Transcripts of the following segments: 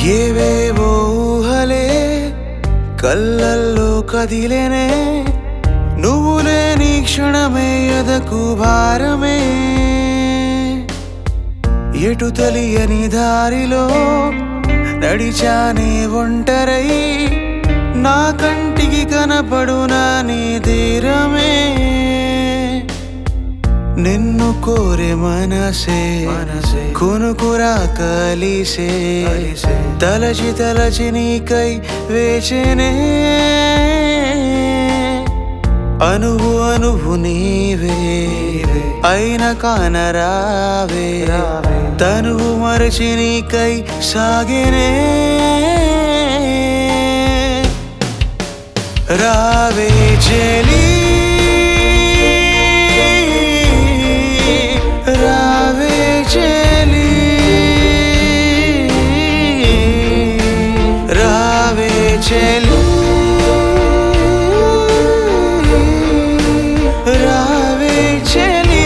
ఏవేవో ఊహలే కళ్ళల్లో కదిలేనే నువ్వు లేని క్షణమే ఎదకు భారమే ఎటు తెలియని దారిలో నడిచానే ఒంటరై నా కంటికి కనపడునా నీ తీరమే నిన్ను కోరే మనసే మనసే కొనుకురా కలిసే తలచి తలచి నీకై వేచనే అనువు అనువు నీవే అయిన కానరావే తనువు మరచి నీకై సాగినే రావే చెలి రావే చెలి రావే చెలి రావే చెలి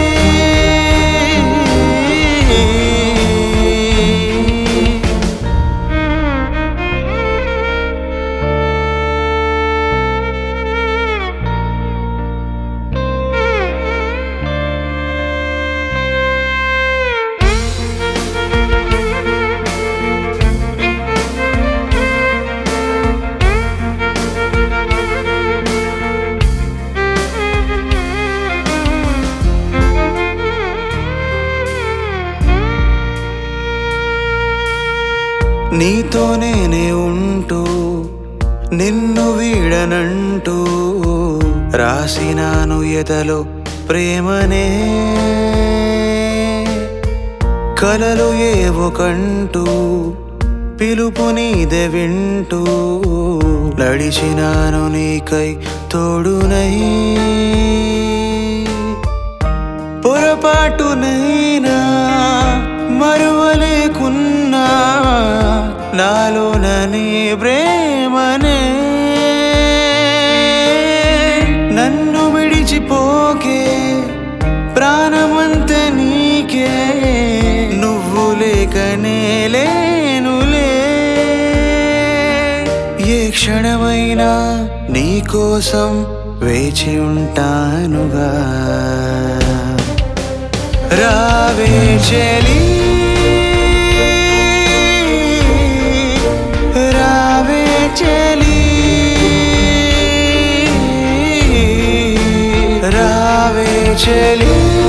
నీతో నేనే ఉంటూ నిన్ను వీడనంటూ రాసినాను ఎదలో ప్రేమనే కలలు ఏవో కంటూ పిలుపు నీదే వింటూ నడిచినాను నీకై తోడునై పొరపాటునైనా మరువలేకున్నా నాలోన నీ ప్రేమనే నన్ను విడిచిపోకే ప్రాణమంత నీకే నువ్వు లేకనే లేనులే ఏ క్షణమైనా నీ కోసం వేచి ఉంటానుగా రావే చెలి రావే చెలి రావే చెలి